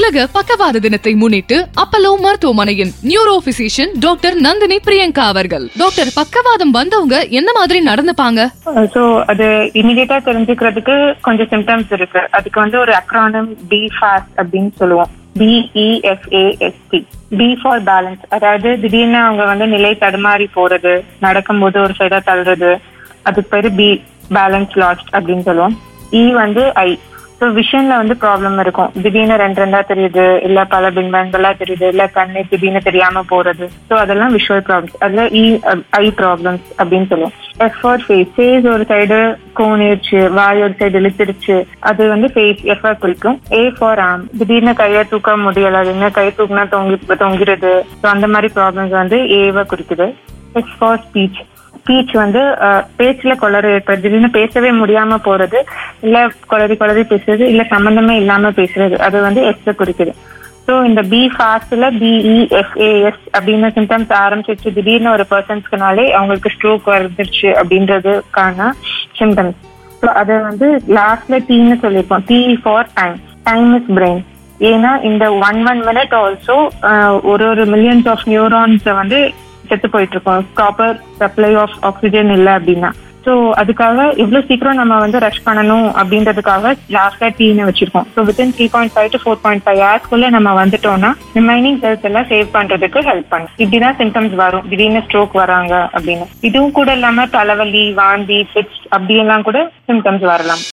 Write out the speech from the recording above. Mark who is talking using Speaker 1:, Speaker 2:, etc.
Speaker 1: உலக பக்கவாத தினத்தை முன்னிட்டு அப்பலோ மருத்துவமனையின் neuro physician doctor Nandini Priyanka அவர்கள் டாக்டர் பக்கவாதம் வந்தவங்க என்ன மாதிரி நடந்துப்பாங்க
Speaker 2: ஸோ அது இமிடியேட்டா தெரிஞ்சுக்கிறதுக்கு கொஞ்சம் சிம்டம்ஸ் இருக்கு அதுக்கு வந்து ஒரு அக்ரானம் பி ஃபாஸ்ட் அப்படின்னு சொல்லுவோம் பிஇஎஃப்ஏஎஸ்டி பி ஃபார் பேலன்ஸ் அதாவது திடீர்னு அவங்க வந்து நிலை தடுமாறி போறது நடக்கும்போது ஒரு சைடா தள்ளுறது அதுக்கு பேரு பி பேலன்ஸ் லாஸ்ட் அப்படின்னு சொல்லுவோம் இ வந்து ஐ ஸோ விஷன்ல வந்து ப்ராப்ளம் இருக்கும் திடீர்னு ரெண்டு ரெண்டா தெரியுது இல்ல பல பின்பங்களா தெரியுது இல்ல கண்ணு திடீர்னு தெரியாம போறது ஸோ அதெல்லாம் விஷுவல் ப்ராப்ளம்ஸ் அதுல இ ஐ ப்ராப்ளம்ஸ் அப்படின்னு சொல்லுவோம் எஃப் ஃபார் ஃபேஸ் ஃபேஸ் ஒரு சைடு கோணிருச்சு வாய் ஒரு சைடு இழுத்துருச்சு அது வந்து ஃபேஸ் எஃப்ஆர் குறிக்கும் ஏ ஃபார் ஆம் திடீர்னு கையை தூக்க முடியல அது என்ன கை தூக்குனா தொங்கி தொங்கிடுது ஸோ அந்த மாதிரி ப்ராப்ளம்ஸ் வந்து ஏவை குறிக்குது எஸ் ஃபார் ஸ்பீச் ஸ்பீச் வந்து அஹ், பேச்சுல குளறு ஏற்படுது திடீர்னு பேசவே முடியாம போறது இல்ல குளறி குளறி பேசுறது இல்ல சம்பந்தமே இல்லாம பேசுறது அது வந்து எஸ் குறிக்குது ஸோ இந்த பி ஃபாஸ்ட்ல பிஇஎஃப்ஏஎஸ் அப்படின்னு சிம்டம்ஸ் ஆரம்பிச்சிருச்சு திடீர்னு ஒரு பர்சன்ஸ்க்குனாலே அவங்களுக்கு ஸ்ட்ரோக் வந்துருச்சு அப்படின்றதுக்கான சிம்டம்ஸ் ஸோ அதை வந்து லாஸ்ட்ல டீன்னு சொல்லியிருப்போம் T for time time is brain ஏன்னா இந்த ஒன் ஒன் மினிட் ஆல்சோ ஒரு ஒரு மில்லியன்ஸ் ஆஃப் நியூரான்ஸை வந்து செத்து போயிட்டு இருக்கோம் ப்ராப்பர் சப்ளை ஆஃப் ஆக்சிஜன் இல்லை அப்படின்னா ஸோ அதுக்காக இவ்வளவு சீக்கிரம் நம்ம வந்து ரஷ் பண்ணணும் அப்படின்றதுக்காக லாஸ்டா டீன்னு வச்சிருக்கோம் so within three point five to four point five ஹவர்ஸ்க்குள்ள நம்ம வந்துட்டோம்னா ரிமைனிங் செல்ஸ் எல்லாம் சேவ் பண்றதுக்கு ஹெல்ப் பண்ணும் இப்படிதான் சிம்டம்ஸ் வரும் திடீர்னு ஸ்ட்ரோக் வராங்க அப்படின்னு இதுவும் கூட இல்லாம தலைவலி வாந்தி பிட்ஸ் அப்படியெல்லாம் கூட சிம்டம்ஸ் வரலாம்